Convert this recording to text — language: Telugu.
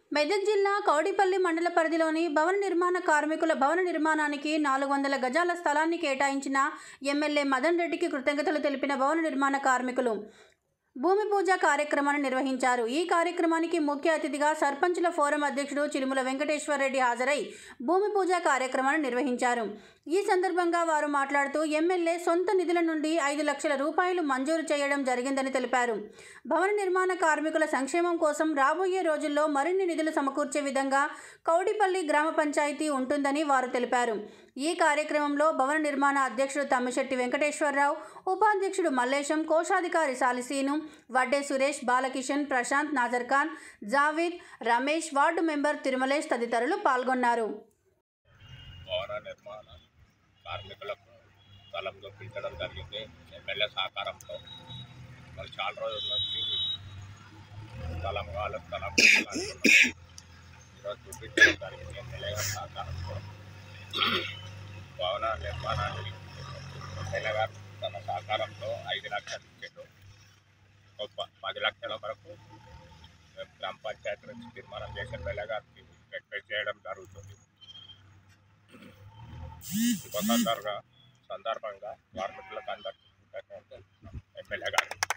మెదక్ జిల్లా కౌడిపల్లి మండల పరిధిలోని భవన నిర్మాణ కార్మికుల భవన నిర్మాణానికి నాలుగు వందల గజాల స్థలాన్ని కేటాయించిన ఎమ్మెల్యే మదన్ రెడ్డికి కృతజ్ఞతలు తెలిపిన భవన నిర్మాణ కార్మికులు భూమి పూజ కార్యక్రమాన్ని నిర్వహించారు ఈ కార్యక్రమానికి ముఖ్య అతిథిగా సర్పంచుల ఫోరం అధ్యక్షుడు చిరుముల వెంకటేశ్వరరెడ్డి హాజరై భూమి పూజ కార్యక్రమాన్ని నిర్వహించారు ఈ సందర్భంగా వారు మాట్లాడుతూ ఎమ్మెల్యే సొంత నిధుల నుండి ఐదు లక్షల రూపాయలు మంజూరు చేయడం జరిగిందని తెలిపారు భవన నిర్మాణ కార్మికుల సంక్షేమం కోసం రాబోయే రోజుల్లో మరిన్ని నిధులు సమకూర్చే విధంగా కౌడిపల్లి గ్రామ పంచాయతీ ఉంటుందని వారు తెలిపారు ఈ కార్యక్రమంలో భవన నిర్మాణ అధ్యక్షుడు తమ్మిశెట్టి వెంకటేశ్వరరావు ఉపాధ్యక్షుడు మల్లేశం కోశాధికారి సాలిసీను వడ్డే సురేష్ బాలకిషన్ ప్రశాంత్ నాజర్ ఖాన్ జావీద్ రమేష్ వార్డు మెంబర్ తిరుమలేష్ తదితరులు పాల్గొన్నారు భవన నిర్మాణ కార్మికులకు స్థలం చూపించడం జరిగింది ఎమ్మెల్యే సహకారంతో మరి చాలా రోజుల నుంచి స్థలం కావాలి స్థలం కావాలి అనుకున్నాం. ఈరోజు చూపించడం జరిగింది ఎమ్మెల్యే గారి సహకారంతో భవన నిర్మాణానికి ఎమ్మెల్యే గారు తన సహకారంతో ఐదు లక్షలు ఇచ్చారు ఒక ప- పది లక్షల వరకు మేము గ్రామ పంచాయతీ నుంచి తీర్మానం చేసి ఎమ్మెల్యే గారికి రిక్వెస్ట్ చేయడం జరుగుతుంది శుభ సందర్భంగా సందర్భంగా కార్మికులకు అందరికీ కృతజ్ఞతలు ఎమ్మెల్యే గారు